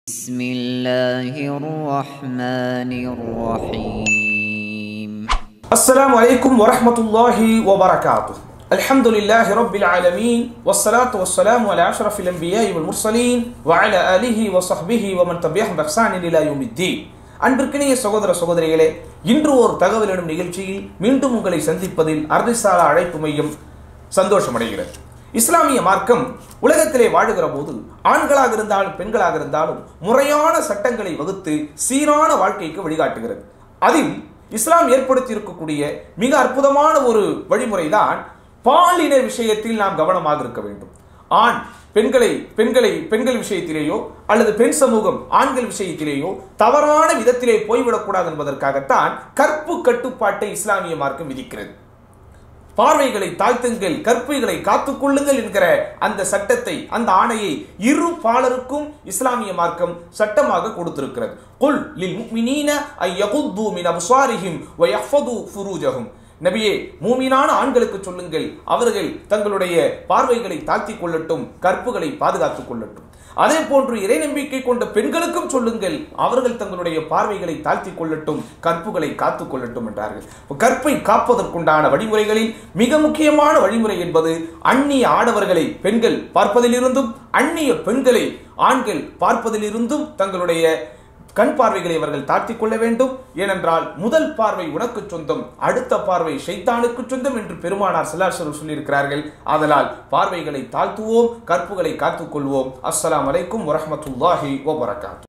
بسم الله الرحمن الرحيم السلام عليكم ورحمة الله وبركاته الحمد لله رب العالمين والصلاة والسلام على أشرف الأنبياء والمرسلين وعلى آله وصحبه ومن تبعهم بإحسان إلى يوم الدين அன்பிற்கினிய சகோதர சகோதரிகளே இன்று ஒரு தகவல் எனும் நிகழ்ச்சியில் மீண்டும் உங்களை சந்திப்பதில் அர்திசாலா அழைப்பு மையம் சந்தோஷமடைகிறது இஸ்லாமிய மார்க்கம் உலகத்திலே வாழுகிற போது ஆண்களாக இருந்தாலும் பெண்களாக இருந்தாலும் முறையான சட்டங்களை வகுத்து சீரான வாழ்க்கைக்கு வழிகாட்டுகிறது அதில் இஸ்லாம் ஏற்படுத்தி இருக்கக்கூடிய மிக அற்புதமான ஒரு வழிமுறைதான் பாலின விஷயத்தில் நாம் கவனமாக இருக்க வேண்டும் ஆண் பெண்களை பெண்களை பெண்கள் விஷயத்திலேயோ அல்லது பெண் சமூகம் ஆண்கள் விஷயத்திலேயோ தவறான விதத்திலே போய்விடக்கூடாது என்பதற்காகத்தான் கற்பு கட்டுப்பாட்டை இஸ்லாமிய மார்க்கம் விதிக்கிறது பார்வைகளை தாழ்த்துங்கள் கற்பைகளை காத்துக்கொள்ளுங்கள் என்கிற அந்த சட்டத்தை அந்த ஆணையை இரு பாலருக்கும் இஸ்லாமிய மார்க்கம் சட்டமாக கொடுத்திருக்கிறது குல் லில் முஃமினீன ஐ யகுத்து மின் அப்சாரிஹிம் வ யஹ்ஃபது ஃபுரூஜஹும் நபியே மூமினான ஆண்களுக்கு சொல்லுங்கள் அவர்கள் தங்களுடைய பார்வைகளை தாழ்த்திக் கொள்ளட்டும் கற்புகளை பாதுகாத்துக் கொள்ளட்டும் அதே போன்று இறை நம்பிக்கை கொண்ட பெண்களுக்கும் சொல்லுங்கள் அவர்கள் தங்களுடைய பார்வைகளை தாழ்த்திக் கொள்ளட்டும் கற்புகளை காத்துக் கொள்ளட்டும் என்றார்கள் கற்பை காப்பதற்குண்டான வழிமுறைகளில் மிக முக்கியமான வழிமுறை என்பது அந்நிய ஆடவர்களை பெண்கள் பார்ப்பதிலிருந்தும் அந்நிய பெண்களை ஆண்கள் பார்ப்பதிலிருந்தும் தங்களுடைய கண் பார்வைகளை அவர்கள் தாழ்த்திக் கொள்ள வேண்டும் ஏனென்றால் முதல் பார்வை உனக்கு சொந்தம் அடுத்த பார்வை ஷைத்தானுக்கு சொந்தம் என்று பெருமானார் சிலாசர் சொல்லியிருக்கிறார்கள் ஆதலால் பார்வைகளை தாழ்த்துவோம் கற்புகளை காத்துக்கொள்வோம் அஸ்ஸலாமு அலைக்கும் வரஹ்மத்துல்லாஹி வபரகாத்து